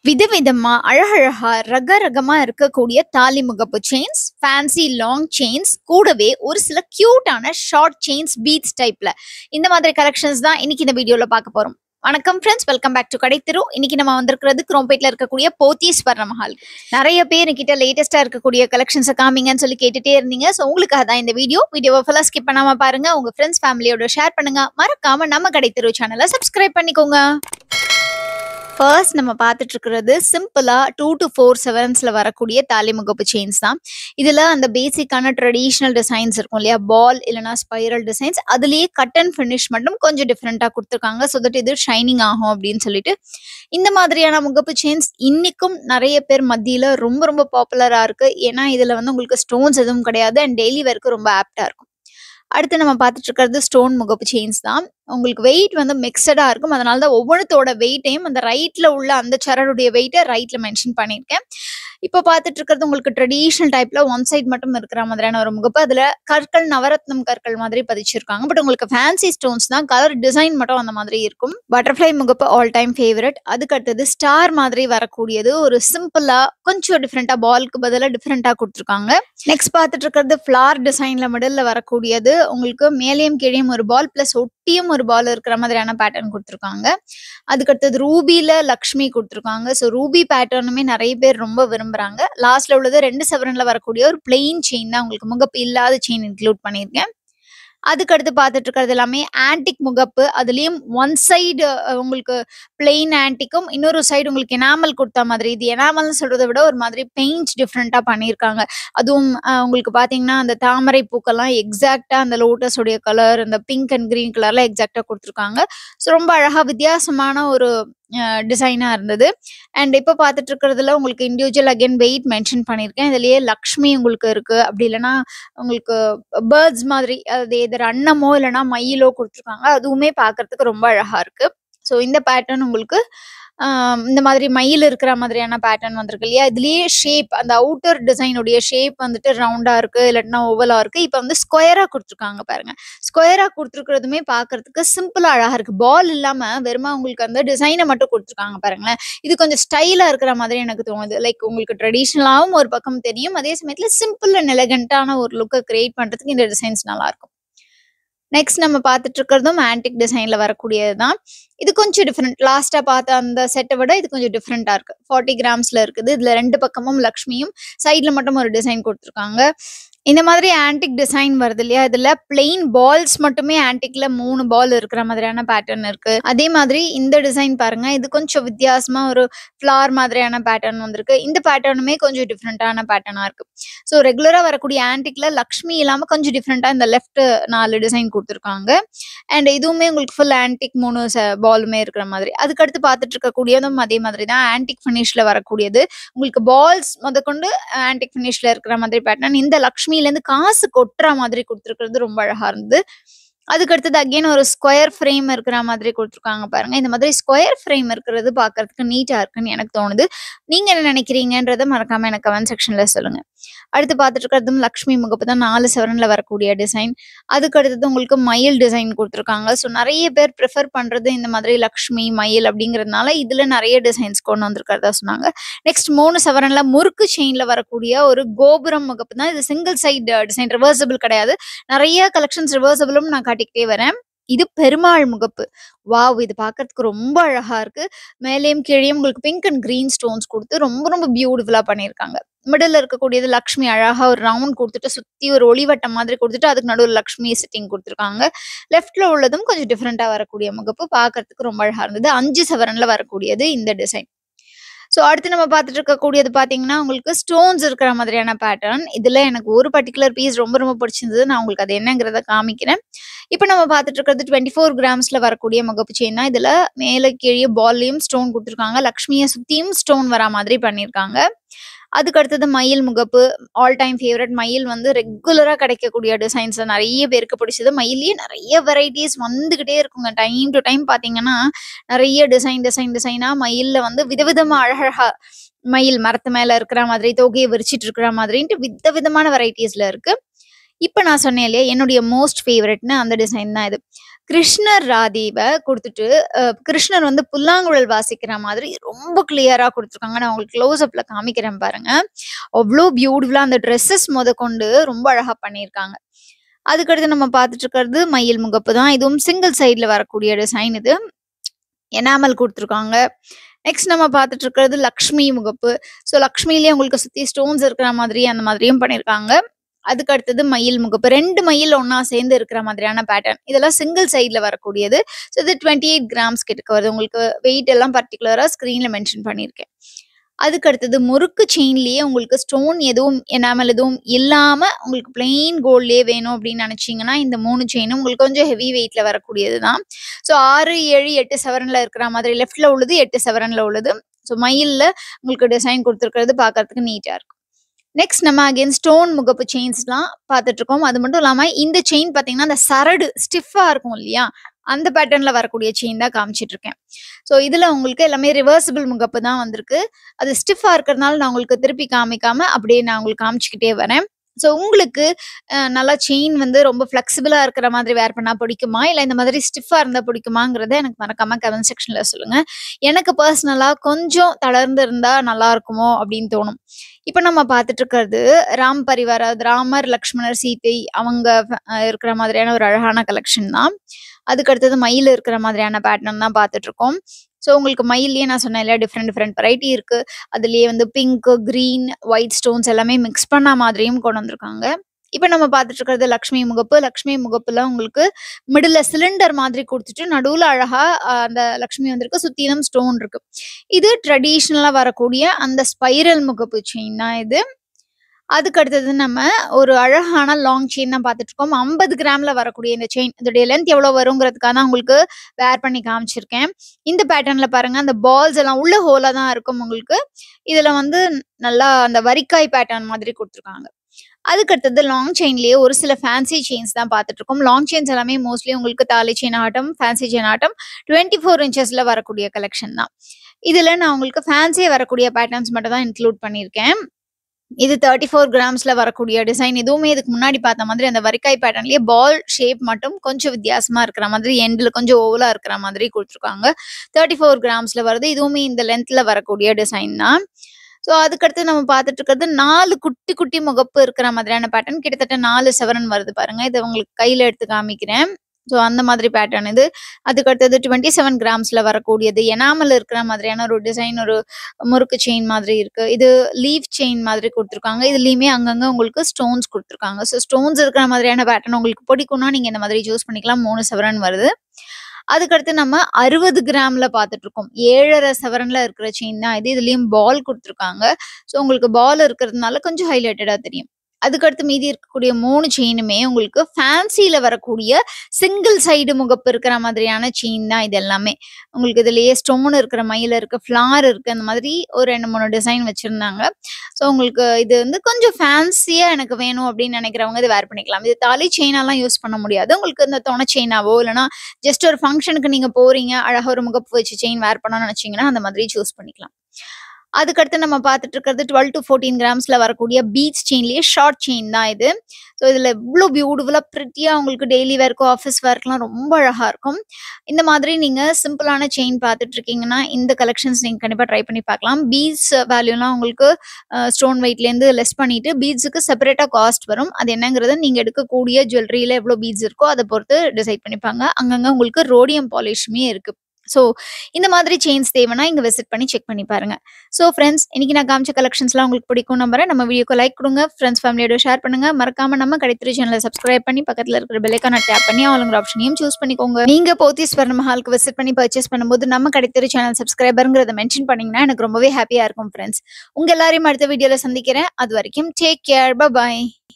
விதவிதமா, அழகழகா, ரக ரகமா இருக்கக்கூடிய தாலி முகப்பு செயின்ஸ், ஃபேன்சி லாங் செயின்ஸ், கூடவே ஒரு சில கியூட்டான ஷார்ட் செயின்ஸ் பீட்ஸ் டைப்ல. இந்த மாதிரி கலெக்ஷன்ஸ் தான் இன்னைக்கு இந்த வீடியோல பார்க்க போறோம். வணக்கம் ஃப்ரெண்ட்ஸ் வெல்கம் பேக் டு கடைத்தெரு. இன்னைக்கு நம்ம வந்திருக்கிறது குரோம்பேட்ல இருக்கக்கூடிய போத்தீஸ் ஸ்வர்ண மஹால். நெறைய பேர் என்கிட்ட லேட்டஸ்ட்டா இருக்கக்கூடிய கலெக்ஷன்ஸ காமிங்கன்னு சொல்லி கேட்டுட்டே இருந்தீங்க. ஸோ உங்களுக்காக தான் இந்த வீடியோ. வீடியோவ ஃபுல்லா ஸ்கிப் பண்ணாம பாருங்க. உங்க ஃப்ரெண்ட்ஸ் ஃபேமிலியோட ஷேர் பண்ணுங்க. மறக்காம நம்ம கடைத்தெரு சேனல சப்ஸ்கிரைப் பண்ணிக்கோங்க. ஃபர்ஸ்ட் நம்ம பார்த்துட்டு இருக்கிறது சிம்பிளா 2 டூ 4 செவன்ஸ்ல வரக்கூடிய தாலி முகப்பு செயின்ஸ் தான். இதுல அந்த பேசிக்கான ட்ரெடிஷனல் டிசைன்ஸ் இருக்கும் இல்லையா? பால் இல்லன்னா ஸ்பைரல் டிசைன்ஸ். அதுலயே கட் அண்ட் ஃபினிஷ் மட்டும் கொஞ்சம் டிஃபரெண்ட்டா குடுத்துருக்காங்க. ஸோ தட் இது ஷைனிங் ஆகும் அப்படின்னு சொல்லிட்டு. இந்த மாதிரியான முகப்பு செயின்ஸ் இன்னைக்கும் நெறைய பேர் மத்தியில ரொம்ப ரொம்ப பாப்புலரா இருக்கு. ஏன்னா இதுல வந்து உங்களுக்கு ஸ்டோன்ஸ் எதுவும் கிடையாது. அண்ட் டெய்லி வேர்க்கு ரொம்ப ஆப்ட்டா இருக்கும். அடுத்து நம்ம பார்த்துட்டு இருக்கிறது ஸ்டோன் முகப்பு செயின்ஸ் தான். உங்களுக்கு வெயிட் வந்து மிக்ஸ்டா இருக்கும். அதனால தான் ஒவ்வொன்னுத்தோட வெயிட்டையும் அந்த ரைட்ல உள்ள அந்த சரடுடைய வெயிட்ட ரைட்ல மென்ஷன் பண்ணியிருக்கேன். இப்போ பார்த்துட்டு இருக்கிறது உங்களுக்கு ட்ரெடிஷனல் டைப்ல ஒன் சைட் மட்டும் இருக்கிற மாதிரியான ஒரு முகப்பு. அதுல கற்கள் நவரத்னம் கற்கள் மாதிரி பதிச்சிருக்காங்க. பட் உங்களுக்கு ஃபேன்சி ஸ்டோன்ஸ் தான். கலர் டிசைன் மட்டும் அந்த மாதிரி இருக்கும். பட்டர்ஃப்ளை முகப்பு ஆல் டைம் ஃபேவரைட். அதுக்கு அடுத்தது ஸ்டார் மாதிரி வரக்கூடியது ஒரு சிம்பிளா கொஞ்சம் டிஃபரெண்ட்டா பால்க்கு பதிலா டிஃபரெண்ட்டா குடுத்துருக்காங்க. நெக்ஸ்ட் பார்த்துட்டு இருக்கிறது ஃப்ளார் டிசைன்ல மிடில்ல வரக்கூடியது உங்களுக்கு மேலேயும் கீழேயும் ஒரு பால் பிளஸ் ஒட்டியும் ஒரு பால் இருக்கிற மாதிரியான பேட்டர்ன் குடுத்துருக்காங்க. அதுக்கு அடுத்தது ரூபில லக்ஷ்மி குடுத்துருக்காங்க. ஸோ ரூபி பேட்டர்னுமே நெறைய பேர் ரொம்ப விரும்புறாங்க. லாஸ்ட்ல உள்ளது 2 சவரன்ல வரக்கூடிய ஒரு பிளெயின் செயின் தான் உங்களுக்கு முகப்பு இல்லாத செயின் இன்க்ளூட் பண்ணியிருக்கேன். அதுக்கு அடுத்து பார்த்துட்டு இருக்கிறது எல்லாமே ஆன்டிக் முகப்பு. அதுலயும் ஒன் சைடு உங்களுக்கு பிளெயின் ஆன்டிக்கும், இன்னொரு சைடு உங்களுக்கு எனாமல் குடுத்த மாதிரி. இது எனாமல்னு சொல்றத விட ஒரு மாதிரி பெயிண்ட் டிஃபரெண்ட்டா பண்ணியிருக்காங்க. அதுவும் அ உங்களுக்கு பார்த்தீங்கன்னா, அந்த தாமரை பூக்கெல்லாம் எக்ஸாக்ட்டா அந்த லோட்டஸ் உடைய கலர், அந்த பிங்க் அண்ட் கிரீன் கலர்ல எக்ஸாக்ட்டா குடுத்துருக்காங்க. ஸோ ரொம்ப அழகா வித்தியாசமான ஒரு அ டிசைனா இருந்தது. அண்ட் இப்போ பார்த்துட்டு இருக்கிறதுல உங்களுக்கு இண்டிவிஜுவல் அகைன் வெயிட் மென்ஷன் பண்ணியிருக்கேன். இதுலயே லக்ஷ்மி உங்களுக்கு இருக்கு. அப்படி இல்லன்னா உங்களுக்கு பேர்ட்ஸ் மாதிரி அது எதர் அன்னமோ இல்லன்னா மயிலோ குடுத்துருக்காங்க. அதுவுமே பார்க்கறதுக்கு ரொம்ப அழகா இருக்கு. ஸோ இந்த பேட்டர்ன் உங்களுக்கு அ இந்த மாதிரி மயில் இருக்கிற மாதிரியான பேட்டர்ன் வந்திருக்கு இல்லையா? இதுலயே ஷேப் அந்த அவுட்டர் டிசைன் உடைய ஷேப் வந்துட்டு ரவுண்டா இருக்கு. இல்லாட்டினா ஓவலா இருக்கு. இப்ப வந்து ஸ்கொயரா குடுத்துருக்காங்க பாருங்க. ஸ்கொயரா குடுத்துருக்கிறதுமே பார்க்கறதுக்கு சிம்பிளா அழகா இருக்கு. பால் இல்லாம வெறும உங்களுக்கு அந்த டிசைன மட்டும் குடுத்துருக்காங்க பாருங்களேன். இது கொஞ்சம் ஸ்டைலா இருக்கிற மாதிரி எனக்கு தோணுது. லைக் உங்களுக்கு ட்ரெடிஷனலாவும் ஒரு பக்கம் தெரியும். அதே சமயத்துல சிம்பிள் அண்ட் எலகன்ட்டான ஒரு லுக்க கிரியேட் பண்றதுக்கு இந்த டிசைன்ஸ் நல்லாருக்கும். நெக்ஸ்ட் நம்ம பார்த்துட்டு இருக்கிறதும் ஆன்டிக் டிசைன்ல வரக்கூடியது தான். இது கொஞ்சம் டிஃபரெண்ட். லாஸ்ட்டா பார்த்த அந்த செட்ட விட இது கொஞ்சம் டிஃபரெண்ட்டா இருக்கு. 40 கிராம்ஸ்ல இருக்குது. இதுல 2 பக்கமும் லக்ஷ்மியும், சைட்ல மட்டும் ஒரு டிசைன் குடுத்துருக்காங்க. இந்த மாதிரி ஆன்டிக் டிசைன் வருது இல்லையா? இதுல பிளெயின் பால்ஸ் மட்டுமே ஆன்டிக்ல 3 பால் இருக்கிற மாதிரியான பேட்டர்ன் இருக்கு. அதே மாதிரி இந்த டிசைன் பாருங்க. இது கொஞ்சம் வித்தியாசமா ஒரு ஃப்ளார் மாதிரியான பேட்டர்ன் வந்திருக்கு. இந்த பேட்டர்னுமே கொஞ்சம் டிஃபரெண்ட்டான பேட்டர்னா இருக்கு. ஸோ ரெகுலரா வரக்கூடிய ஆன்டிக்ல லக்ஷ்மி இல்லாம கொஞ்சம் டிஃபரெண்ட்டா இந்த லெஃப்ட் 4 டிசைன் குடுத்துருக்காங்க. அண்ட் இதுவுமே உங்களுக்கு ஃபுல் ஆன்டிக் 3 ச பாலுமே இருக்கிற மாதிரி. அதுக்கு அடுத்து பார்த்துட்டு இருக்கக்கூடியதும் அதே மாதிரி தான். ஆன்டிக் ஃபினிஷ்ல வரக்கூடியது. உங்களுக்கு பால்ஸ் மொதற்கொண்டு ஆன்டிக் ஃபினிஷ்ல இருக்கிற மாதிரி பேட்டர்ன். இந்த லக்ஷ்மியிலேருந்து காசு கொட்டுற மாதிரி குடுத்துருக்கிறது ரொம்ப அழகா இருந்தது. அதுக்கு அடுத்தது அகைன் ஒரு ஸ்கொயர் ஃப்ரேம் இருக்கிற மாதிரி குடுத்துருக்காங்க பாருங்க. இந்த மாதிரி ஸ்கொயர் ஃப்ரேம் இருக்கிறது பார்க்கறதுக்கு நீட்டா இருக்குன்னு எனக்கு தோணுது. நீங்க என்ன நினைக்கிறீங்கன்றத மறக்காம எனக்கு கமெண்ட் செக்ஷன்ல சொல்லுங்க. அடுத்து பார்த்துட்டு இருக்கிறதும் லக்ஷ்மி முகப்பு தான் 4 சவரன்ல வரக்கூடிய டிசைன். அதுக்கு அடுத்தது உங்களுக்கு மயில் டிசைன் குடுத்துருக்காங்க. ஸோ நெறைய பேர் பிரிஃபர் பண்றது இந்த மாதிரி லக்ஷ்மி, மயில் அப்படிங்கிறதுனால இதுல நெறைய டிசைன்ஸ் கொண்டு வந்திருக்கிறதா சொன்னாங்க. நெக்ஸ்ட் 3 சவரன்ல முறுக்கு செயின்ல வரக்கூடிய ஒரு கோபுரம் முகப்பு தான். இது சிங்கிள் சைடு டிசைன் ரிவர்சிபிள் கிடையாது. நெறைய கலெக்ஷன்ஸ் ரிவர்சிபிளும் நான் காட்டிக்கிட்டே வரேன். இது பெருமாள் முகப்பு. வாவ்! இது பார்க்கறதுக்கு ரொம்ப அழகா இருக்கு. மேலேயும் கீழேயும் உங்களுக்கு பிங்க் அண்ட் கிரீன் ஸ்டோன்ஸ் குடுத்து ரொம்ப ரொம்ப பியூட்டிஃபுல்லா பண்ணியிருக்காங்க. மிடில்ல இருக்கக்கூடியது லக்ஷ்மி அழகா ஒரு ரவுண்ட் குடுத்துட்டு சுத்தி ஒரு ஒளிவட்டம் மாதிரி குடுத்துட்டு அதுக்கு நடுவுல லக்ஷ்மி சிட்டிங் குடுத்துருக்காங்க. லெஃப்ட்ல உள்ளதும் கொஞ்சம் டிஃபரெண்ட்டா வரக்கூடிய முகப்பு. பார்க்கறதுக்கு ரொம்ப அழகா இருந்தது. 5 சவரன்ல வரக்கூடியது இந்த டிசைன். ஸோ அடுத்து நம்ம பார்த்துட்டு இருக்கக்கூடியது பார்த்தீங்கன்னா, உங்களுக்கு ஸ்டோன்ஸ் இருக்கிற மாதிரியான பேட்டர்ன். இதுல எனக்கு ஒரு பர்ட்டிகுலர் பீஸ் ரொம்ப ரொம்ப பிடிச்சிருந்தது. நான் உங்களுக்கு அது என்னங்கிறத காமிக்கிறேன். இப்ப நம்ம பார்த்துட்டு இருக்கிறது 24 கிராம்ஸ்ல வரக்கூடிய முகப்பு செயின் தான். இதுல மேல கீழயே பால்லயும் ஸ்டோன் குடுத்துருக்காங்க. லக்ஷ்மிய சுத்தியும் ஸ்டோன் வரா மாதிரி பண்ணியிருக்காங்க. அதுக்கு அடுத்தது மயில் முகப்பு. ஆல் டைம் ஃபேவரைட் மயில் வந்து ரெகுலரா கிடைக்கக்கூடிய டிசைன்ஸ்ல நெறைய பேருக்கு பிடிச்சது. மயில்லயே நெறைய வெரைட்டீஸ் வந்துகிட்டே இருக்குங்க. டைம் டூ டைம் பார்த்தீங்கன்னா, நெறைய டிசைன் டிசைன் டிசைனா மயில்ல வந்து விதவிதமா அழகழகா மயில் மரத்து மேல இருக்கிற மாதிரி, தோகைய விரிச்சிட்டு இருக்கிற மாதிரின்ட்டு விதவிதமான வெரைட்டீஸ்ல இருக்கு. இப்ப நான் சொன்னேன் இல்லையா? என்னுடைய மோஸ்ட் ஃபேவரைட்ன்னு அந்த டிசைன் தான் இது. கிருஷ்ணர் ராதேவ குடுத்துட்டு, அ கிருஷ்ணர் வந்து புல்லாங்குழல் வாசிக்கிற மாதிரி ரொம்ப கிளியரா குடுத்துருக்காங்க. நான் உங்களுக்கு க்ளோஸ் அப்ல காமிக்கிறேன் பாருங்க. அவ்ளோ பியூட்டிஃபுல்லா அந்த ட்ரெஸ்ஸஸ் மொதற்கொண்டு ரொம்ப அழகா பண்ணியிருக்காங்க. அதுக்கடுத்து நம்ம பார்த்துட்டு இருக்கிறது மயில் முகப்பு தான். இதுவும் சிங்கிள் சைட்ல வரக்கூடிய டிசைன் இது. எனாமல் குடுத்துருக்காங்க. நெக்ஸ்ட் நம்ம பார்த்துட்டு இருக்கிறது லக்ஷ்மி முகப்பு. ஸோ லக்ஷ்மியிலேயே உங்களுக்கு சுத்தி ஸ்டோன்ஸ் இருக்கிற மாதிரி அந்த மாதிரியும் பண்ணியிருக்காங்க. அதுக்கு அடுத்தது மயில் முகப்பு. 2 மயில் ஒண்ணா சேர்ந்து இருக்கிற மாதிரியான பேட்டர்ன். இதெல்லாம் சிங்கிள் சைட்ல வரக்கூடியது. ஸோ இது 28 கிராம்ஸ் கிட்டக்க வருது. உங்களுக்கு வெயிட் எல்லாம் பர்ட்டிகுலரா ஸ்க்ரீன்ல மென்ஷன் பண்ணியிருக்கேன். அதுக்கு அடுத்தது முறுக்கு செயின்லேயே உங்களுக்கு ஸ்டோன் எதுவும் எனாமல் எதுவும் இல்லாம உங்களுக்கு பிளெயின் கோல்ட்லேயே வேணும் அப்படின்னு நினைச்சீங்கன்னா, இந்த 3 செயினும் உங்களுக்கு கொஞ்சம் ஹெவி வெயிட்ல வரக்கூடியது தான். ஸோ 6, 7, 8 சவரன்ல இருக்கிற மாதிரி லெஃப்ட்ல உள்ளது 8 சவரன்ல உள்ளது. ஸோ மயில்ல உங்களுக்கு டிசைன் குடுத்துருக்கிறது பார்க்கறதுக்கு நீட்டா இருக்கும். நெக்ஸ்ட் நம்ம அகைன் ஸ்டோன் முகப்பு செயின்ஸ்லாம் பார்த்துட்டு இருக்கோம். அது மட்டும் இல்லாம இந்த செயின் பார்த்தீங்கன்னா, அந்த சரடு ஸ்டிஃப்பா இருக்கும் இல்லையா? அந்த பேட்டர்ன்ல வரக்கூடிய செயின் தான் காமிச்சிட்டு இருக்கேன். ஸோ இதுல உங்களுக்கு எல்லாமே ரிவர்சிபிள் முகப்பு தான் வந்திருக்கு. அது ஸ்டிஃப்பா இருக்கிறதுனால நான் உங்களுக்கு திருப்பி காமிக்காம அப்படியே நான் உங்களுக்கு காமிச்சுக்கிட்டே வரேன். ஸோ உங்களுக்கு அ நல்லா செயின் வந்து ரொம்ப ஃப்ளெக்சிபிளா இருக்கிற மாதிரி வேர் பண்ணா பிடிக்குமா? இல்ல இந்த மாதிரி ஸ்டிஃப்பா இருந்தா பிடிக்குமாங்கிறத எனக்கு மறக்காம கமெண்ட் செக்ஷன்ல சொல்லுங்க. எனக்கு பர்சனலா கொஞ்சம் தளர்ந்து இருந்தா நல்லா இருக்குமோ அப்படின்னு தோணும். இப்ப நம்ம பார்த்துட்டு இருக்கிறது ராம் பரிவார் அதாவது ராமர், லக்ஷ்மணர், சீதை அவங்க அ இருக்கிற மாதிரியான ஒரு அழகான கலெக்ஷன் தான். அதுக்கு அடுத்தது மயில் இருக்கிற மாதிரியான பேட்டர்ன் தான் பார்த்துட்டு இருக்கோம். ஸோ உங்களுக்கு மயில்லயே நான் சொன்னேன் இல்லையா? டிஃபரெண்ட் டிஃபரெண்ட் வெரைட்டி இருக்கு. அதிலேயே வந்து பிங்க், கிரீன், ஒயிட் ஸ்டோன்ஸ் எல்லாமே மிக்ஸ் பண்ண மாதிரியும் கொண்டு வந்திருக்காங்க. இப்ப நம்ம பார்த்துட்டு இருக்கிறது லக்ஷ்மி முகப்பு. லக்ஷ்மி முகப்புல உங்களுக்கு மிடில்ல சிலிண்டர் மாதிரி குடுத்துட்டு நடுவுல அழகா அ அந்த லக்ஷ்மி வந்திருக்கு. சுத்திலும் ஸ்டோன் இருக்கு. இது ட்ரெடிஷனலா வரக்கூடிய அந்த ஸ்பைரல் முகப்பு செயின் தான் இது. அதுக்கு அடுத்தது நம்ம ஒரு அழகான லாங் செயின் தான் பார்த்துட்டு இருக்கோம். 50 கிராம்ல வரக்கூடிய இந்த செயின். இதோடைய லென்த் எவ்வளோ வருங்கிறதுக்காக தான் உங்களுக்கு வேர் பண்ணி காமிச்சிருக்கேன். இந்த பேட்டர்ன்ல பாருங்க அந்த பால்ஸ் எல்லாம் உள்ள ஹோலா தான் இருக்கும் உங்களுக்கு. இதுல வந்து நல்லா அந்த வரிக்காய் பேட்டர்ன் மாதிரி குடுத்துருக்காங்க. அதுக்கு அடுத்தது லாங் செயின்லேயே ஒரு சில ஃபேன்சி செயின்ஸ் தான் பார்த்துட்டு இருக்கோம். லாங் செயின்ஸ் எல்லாமே மோஸ்ட்லி உங்களுக்கு தாலி செயின் ஆகட்டும், ஃபேன்சி செயின் ஆகட்டும் 24 இன்ச்சஸ்ல வரக்கூடிய கலெக்ஷன் தான். இதுல நான் உங்களுக்கு ஃபேன்சியா வரக்கூடிய பேட்டர்ன்ஸ் மட்டும் தான் இன்க்ளூட் பண்ணியிருக்கேன். இது 34 கிராம்ஸ்ல வரக்கூடிய டிசைன். இதுவுமே இதுக்கு முன்னாடி பார்த்த மாதிரி அந்த வரிக்காய் பேட்டர்ன்லேயே பால் ஷேப் மட்டும் கொஞ்சம் வித்தியாசமா இருக்கிற மாதிரி எண்ட்ல கொஞ்சம் ஓவலா இருக்கிற மாதிரி குடுத்துருக்காங்க. 34 கிராம்ஸ்ல வருது. இதுவுமே இந்த லென்த்ல வரக்கூடிய டிசைன் தான். ஸோ அதுக்கடுத்து நம்ம பார்த்துட்டு இருக்கிறது 4 குட்டி குட்டி முகப்பு இருக்கிற மாதிரியான பேட்டர்ன். கிட்டத்தட்ட 4 சவரன் வருது பாருங்க. இத உங்களுக்கு கையில எடுத்து காமிக்கிறேன். ஸோ அந்த மாதிரி பேட்டர்ன் இது. அதுக்கு அடுத்தது 27 கிராம்ஸ்ல வரக்கூடியது. எனாமல் இருக்கிற மாதிரியான ஒரு டிசைன் ஒரு முறுக்கு செயின் மாதிரி இருக்கு. இது லீஃப் செயின் மாதிரி குடுத்துருக்காங்க. இதுலயுமே அங்கங்க உங்களுக்கு ஸ்டோன்ஸ் குடுத்துருக்காங்க. ஸோ ஸ்டோன்ஸ் இருக்கிற மாதிரியான பேட்டர்ன் உங்களுக்கு பிடிக்கும்னா, நீங்க இந்த மாதிரி சூஸ் பண்ணிக்கலாம். 3 சவரன் வருது. அதுக்கடுத்து நம்ம 60 கிராம்ல பார்த்துட்டு இருக்கோம். 7 1/2 சவரன்ல இருக்கிற செயின் தான் இது. இதுலயும் பால் குடுத்துருக்காங்க. ஸோ உங்களுக்கு பால் இருக்கிறதுனால கொஞ்சம் ஹைலைட்டடா தெரியும். அதுக்கடுத்து மீதி இருக்கக்கூடிய 3 செயினுமே உங்களுக்கு ஃபேன்சில வரக்கூடிய சிங்கிள் சைடு முகப்பு இருக்கிற மாதிரியான செயின் தான் இது எல்லாமே. உங்களுக்கு இதுலயே ஸ்டோன் இருக்கிற மயில் இருக்கு, ஃப்ளார் இருக்கு. அந்த மாதிரி ஒரு 2, 3 டிசைன் வச்சிருந்தாங்க. ஸோ உங்களுக்கு இது வந்து கொஞ்சம் ஃபேன்சியா எனக்கு வேணும் அப்படின்னு நினைக்கிறவங்க இத வேர் பண்ணிக்கலாம். இது தாலி செயினாலாம் யூஸ் பண்ண முடியாது. உங்களுக்கு இந்த தொண செயினாவோ இல்லன்னா ஜஸ்ட் ஒரு ஃபங்ஷனுக்கு நீங்க போறீங்க, அழகா ஒரு முகப்பு வச்சு செயின் வேர் பண்ணணும்னு நினைச்சீங்கன்னா, அந்த மாதிரி சூஸ் பண்ணிக்கலாம். அதுக்கடுத்து நம்ம பார்த்துட்டு இருக்கிறது 12-14 கிராம்ஸ்ல வரக்கூடிய பீட்ஸ் செயின்லேயே ஷார்ட் செயின் தான் இது. ஸோ இதுல இவ்ளோ பியூட்டிஃபுல்லா பிரிட்டியா உங்களுக்கு டெய்லி வேர்க்கு, ஆஃபீஸ் வேர்க்குலாம் ரொம்ப அழகா இருக்கும். இந்த மாதிரி நீங்க சிம்பிளான செயின் பார்த்துட்டு இருக்கீங்கன்னா, இந்த கலெக்ஷன்ஸ் நீங்க கண்டிப்பா ட்ரை பண்ணி பார்க்கலாம். பீட்ஸ் வேல்யூலாம் உங்களுக்கு அ ஸ்டோன் வெயிட்லேருந்து லெஸ் பண்ணிட்டு பீட்ஸுக்கு செப்பரேட்டா காஸ்ட் வரும். அது என்னங்கிறத நீங்க எடுக்கக்கூடிய ஜுவல்லரியில எவ்வளோ பீட்ஸ் இருக்கோ அத பொறுத்து டிசைட் பண்ணிப்பாங்க. அங்கங்க உங்களுக்கு ரோடியம் பாலிஷுமே இருக்கு. ஸோ இந்த மாதிரி செயின்ஸ் தேவைன்னா இங்க விசிட் பண்ணி செக் பண்ணி பாருங்க. ஸோ ஃபிரெண்ட்ஸ் இன்னைக்கு நான் காமிச்ச கலெக்ஷன்ஸ்லாம் உங்களுக்கு பிடிக்கும்னு நம்புறேன். நம்ம வீடியோக்கு லைக் குடுங்க. ஃபிரெண்ட்ஸ், ஃபேமிலியோட ஷேர் பண்ணுங்க. மறக்காம நம்ம கடைத்திரு சேனல சப்ஸ்கிரைப் பண்ணி பக்கத்துல இருக்கிற பெல் ஐகான டேப் பண்ணி ஆளுங்கிற ஆப்ஷனையும் சூஸ் பண்ணிக்கோங்க. நீங்க போத்தீஸ் ஸ்வர்ண மஹாலுக்கு விசிட் பண்ணி பர்ச்சேஸ் பண்ணும்போது நம்ம கடைத்திரு சேனல் சப்ஸ்கிரைபர்ங்கிறத மென்ஷன் பண்ணீங்கன்னா எனக்கு ரொம்பவே ஹேப்பியா இருக்கும் ஃபிரெண்ட்ஸ். உங்க எல்லாரையும் அடுத்த வீடியோல சந்திக்கிறேன். அதுவரைக்கும் டேக் கேர். Bye bye.